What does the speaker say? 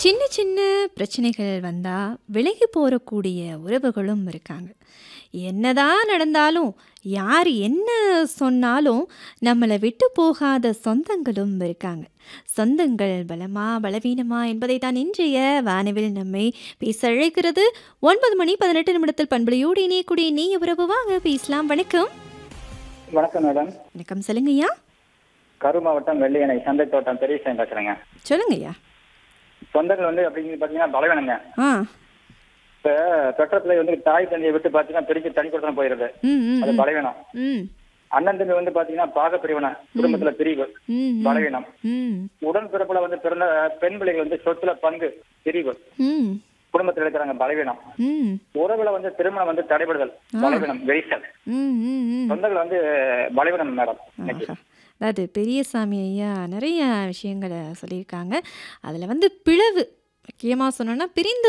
சின்ன சின்ன பிரச்சனைகள் வந்தா விலகி போறக்கூடிய உறவுகளும் இருக்காங்க. என்னதான் நடந்தாலும், யார் என்ன சொன்னாலும் நம்மள விட்டு போகாத சொந்தங்களும் இருக்காங்க. சொந்தங்கள் பலமா, பலவீனமா என்பதை தான் இன்றைய வானவில் நம்மை பேச அழைக்கிறது. 9 மணி 18 நிமிடத்தில் பண்பலையோடு இணையக்கூடிய இனிய உறவு வாங்க பேசலாம். வணக்கம். வணக்கம் மேடம் வணக்கம் சொல்லுங்கய்யா. கரூர் மாவட்டம் வெள்ளியணை சந்தை தோட்டம் பெரியசாமி பேசுறேங்க சொல்லுங்கய்யா. சொந்தங்கள் வந்து அப்படின்னு பாத்தீங்கன்னா பலவீனங்க ஆ. இப்ப பெற்றத்துல வந்து தாய் தந்தையை விட்டு பாத்தீங்கன்னா பிரிச்சு தனி கொடுத்தனம் போயிருது ம், ம், அது ம். பலவீனம் ம். அண்ணன் தம்பி வந்து பாத்தீங்கன்னா பாக பிரிவினை குடும்பத்துல பிரிவு ம், ம். பலவீனம் ம். உடன் பிறப்புல வந்து பிறந்த பெண் பிள்ளைகள் வந்து சொத்துல பங்கு பிரிவு ம். குடும்பத்துல இருக்கிறாங்க பலவீனம் ம். உறவுல வந்து திருமணம் வந்து தடைபடுதல் பலவீனம் வெரிசல் ம், ம், ம். சொந்தங்கள் வந்து பலவீனம் மேடம் இன்னைக்கு ஆஹா. அதாவது பெரியசாமி ஐயா நிறைய விஷயங்களை சொல்லியிருக்காங்க அதில் வந்து பிளவு முக்கியமாக சொன்னோன்னா பிரிந்து